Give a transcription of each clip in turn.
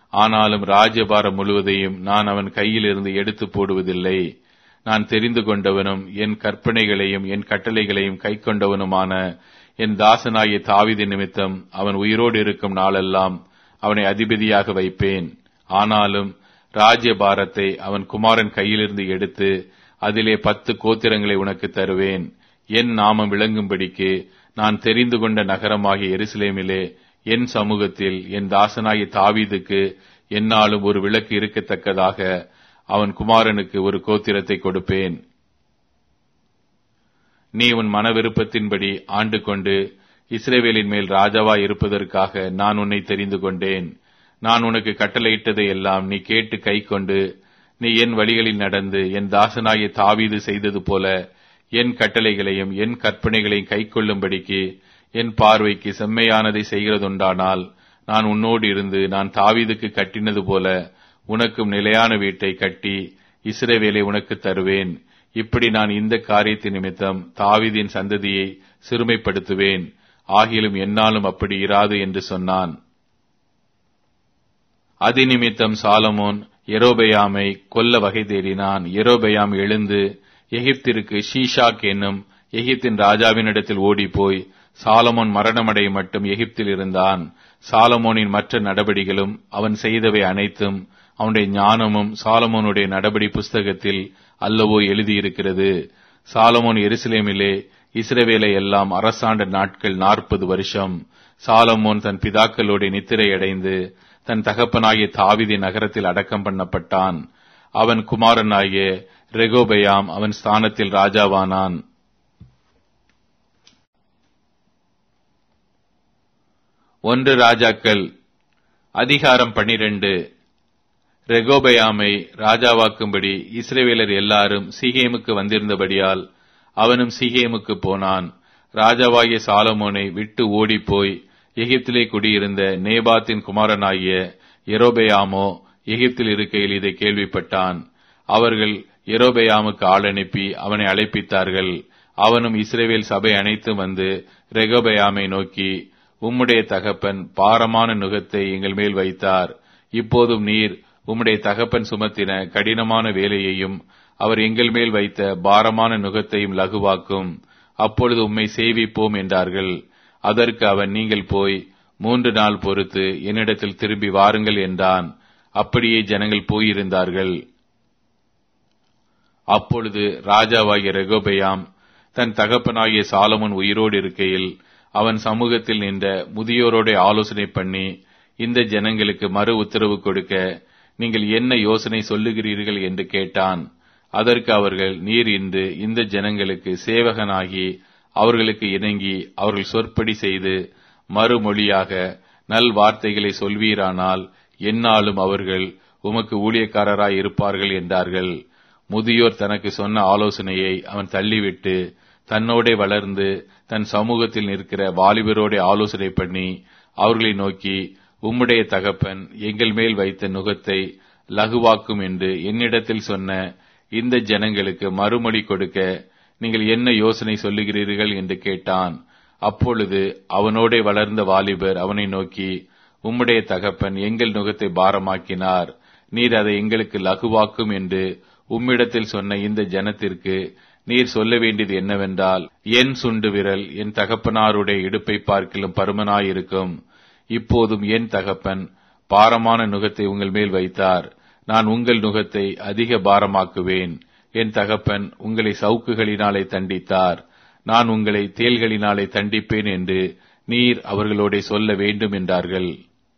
ஆனாலும் ராஜ்யபாரம் முழுவதையும் நான் அவன் கையிலிருந்து எடுத்து போடுவதில்லை நான் தெரிந்து கொண்டவனும் என் கற்பனைகளையும் என் கட்டளைகளையும் கைக்கொண்டவனுமான என் தாசனாகிய தாவிதி நிமித்தம் அவன் உயிரோடு இருக்கும் நாளெல்லாம் அவனை அதிபதியாக வைப்பேன் ஆனாலும் ராஜ்ய பாரத்தை அவன் குமாரன் கையிலிருந்து எடுத்து அதிலே பத்து கோத்திரங்களை உனக்கு தருவேன் என் நாமம் விளங்கும்படிக்கு நான் தெரிந்து கொண்ட நகரமாகிய எருசலேமிலே என் சமூகத்தில் என் தாசனாகிய தாவீதுக்கு என்னாலும் ஒரு விளக்கு இருக்கத்தக்கதாக அவன் குமாரனுக்கு ஒரு கோத்திரத்தை கொடுப்பேன் நீ உன் மன விருப்பத்தின்படி ஆண்டு கொண்டு இஸ்ரேவேலின் மேல் ராஜாவாய் இருப்பதற்காக நான் உன்னை தெரிந்து கொண்டேன் நான் உனக்கு கட்டளையிட்டதை எல்லாம் நீ கேட்டு கை கொண்டு நீ என் வழிகளில் நடந்து என் தாசனாகிய தாவீது செய்தது போல என் கட்டளைகளையும் என் கற்பனைகளையும் கைக்கொள்ளும்படிக்கு என் பார்வைக்கு செம்மையானதை செய்கிறதுண்டானால் நான் உன்னோடு இருந்து நான் தாவீதுக்கு கட்டினது போல உனக்கும் நிலையான வீட்டை கட்டி இஸ்ரவேலை உனக்கு தருவேன் இப்படி நான் இந்த காரியத்தின் நிமித்தம் தாவீதின் சந்ததியை சிறுமைப்படுத்துவேன் ஆகிலும் என்னாலும் அப்படி இராது என்று சொன்னான் அதிநிமித்தம் சாலமோன் எரோபெயாமை கொல்ல வகை தேடினான் எரோபெயாம் எழுந்து எகிப்திற்கு ஷீஷாக் என்னும் எகிப்தின் ராஜாவினிடத்தில் ஓடிப்போய் சாலமோன் மரணமடைய மட்டும் எகிப்தில் இருந்தான் சாலமோனின் மற்ற நடபடிகளும் அவன் செய்தவை அனைத்தும் அவனுடைய ஞானமும் சாலமோனுடைய நடபடி புஸ்தகத்தில் அல்லவோ எழுதியிருக்கிறது சாலமோன் எருசலேமிலே இஸ்ரவேலை எல்லாம் அரசாண்ட நாட்கள் நாற்பது வருஷம் சாலமோன் தன் பிதாக்களோடு நித்திரையடைந்து தன் தகப்பனாகிய தாவிதி நகரத்தில் அடக்கம் பண்ணப்பட்டான் அவன் குமாரனாகிய ரெகோபயாம் அவன் ஸ்தானத்தில் ராஜாவானான் ஒன்று ராஜாக்கள் அதிகாரம் பனிரெண்டு ரெகோபயாமை ராஜாவாக்கும்படி இஸ்ரேவேலர் எல்லாரும் சீகேமுக்கு வந்திருந்தபடியால் அவனும் சீகேமுக்கு போனான் ராஜாவாகிய சாலமோனை விட்டு ஓடிப்போய் எகிப்திலே குடியிருந்த நேபாத்தின் குமாரனாகிய எரோபெயாமோ எகிப்தில் இருக்கையில் இதை கேள்விப்பட்டான் அவர்கள் எரோபெயாமுக்கு ஆள் அனுப்பி அவனை அழைப்பித்தார்கள் அவனும் இஸ்ரேவேல் சபை அனைத்தும் வந்து ரெகோபெயாமை நோக்கி உம்முடைய தகப்பன் பாரமான நுகத்தை எங்கள் மேல் வைத்தார் இப்போதும் நீர் உம்முடைய தகப்பன் சுமத்தின கடினமான வேலையையும் அவர் எங்கள் மேல் வைத்த பாரமான நுகத்தையும் லகுவாக்கும் அப்பொழுது உம்மை சேவிப்போம் என்றார்கள் அதற்கு அவன் நீங்கள் போய் மூன்று நாள் பொறுத்து என்னிடத்தில் திரும்பி வாருங்கள் என்றான் அப்படியே ஜனங்கள் போயிருந்தார்கள் அப்பொழுது ராஜாவாகிய ரெகோபெயாம் தன் தகப்பனாகிய சாலமன் உயிரோடு இருக்கையில் அவன் சமூகத்தில் நின்ற முதியோரோட ஆலோசனை பண்ணி இந்த ஜனங்களுக்கு மறு உத்தரவு கொடுக்க நீங்கள் என்ன யோசனை சொல்லுகிறீர்கள் என்று கேட்டான் அதற்கு அவர்கள் நீர் இன்று இந்த ஜனங்களுக்கு சேவகனாகி அவர்களுக்கு இணங்கி அவர்கள் சொற்படி செய்து மறுமொழியாக நல் வார்த்தைகளை சொல்வீரானால் என்னாலும் அவர்கள் உமக்கு ஊழியக்காரராய் இருப்பார்கள் என்றார்கள் முதியோர் தனக்கு சொன்ன ஆலோசனையை அவன் தள்ளிவிட்டு தன்னோடே வளர்ந்து தன் சமூகத்தில் நிற்கிற வாலிபரோட ஆலோசனை பண்ணி அவர்களை நோக்கி உம்முடைய தகப்பன் எங்கள் மேல் வைத்த நுகத்தை லகுவாக்கும் என்று என்னிடத்தில் சொன்ன இந்த ஜனங்களுக்கு மறுமொழி கொடுக்க நீங்கள் என்ன யோசனை சொல்லுகிறீர்கள் என்று கேட்டான் அப்பொழுது அவனோடே வளர்ந்த வாலிபர் அவனை நோக்கி உம்முடைய தகப்பன் எங்கள் நுகத்தை பாரமாக்கினார் நீர் அதை எங்களுக்கு லகுவாக்கும் என்று உம்மிடத்தில் சொன்ன இந்த ஜனத்திற்கு நீர் சொல்ல வேண்டியது என்னவென்றால் என் சுண்டு விரல் என் தகப்பனாருடைய இடுப்பை பார்க்கிலும் பருமனாயிருக்கும் இப்போதும் என் தகப்பன் பாரமான நுகத்தை உங்கள் மேல் வைத்தார் நான் உங்கள் நுகத்தை அதிக பாரமாக்குவேன் என் தகப்பன் உங்களை சவுக்குகளினாலே தண்டித்தார் நான் உங்களை தேல்களினாலே தண்டிப்பேன் என்று நீர் அவர்களோட சொல்ல வேண்டும் என்றார்கள்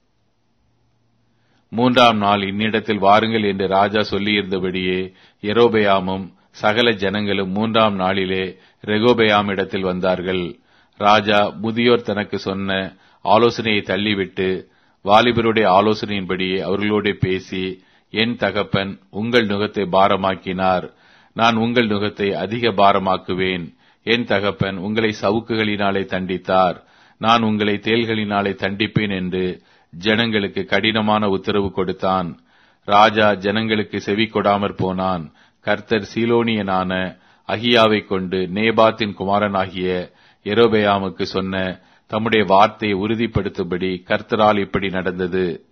மூன்றாம் நாள் இன்னிடத்தில் வாருங்கள் என்று ராஜா சொல்லியிருந்தபடியே எரோபயாமும் சகல ஜனங்களும் மூன்றாம் நாளிலே ரெகோபயாமிடத்தில் வந்தார்கள் ராஜா முதியோர் தனக்கு சொன்ன ஆலோசனையை தள்ளிவிட்டு வாலிபருடைய ஆலோசனையின்படியே அவர்களோட பேசி என் தகப்பன் உங்கள் நுகத்தை பாரமாக்கினார் நான் உங்கள் நுகத்தை அதிக பாரமாக்குவேன் என் தகப்பன் உங்களை சவுக்குகளினாலே தண்டித்தார் நான் உங்களை தேல்களினாலே தண்டிப்பேன் என்று ஜனங்களுக்கு கடினமான உத்தரவு கொடுத்தான் ராஜா ஜனங்களுக்கு செவி கொடாமற் போனான் கர்த்தர் சீலோனியனான அகியாவை கொண்டு நேபாத்தின் குமாரனாகிய எரோபெயாமுக்கு சொன்ன தம்முடைய வார்த்தையை உறுதிப்படுத்தும்படி கர்த்தரால் இப்படி நடந்தது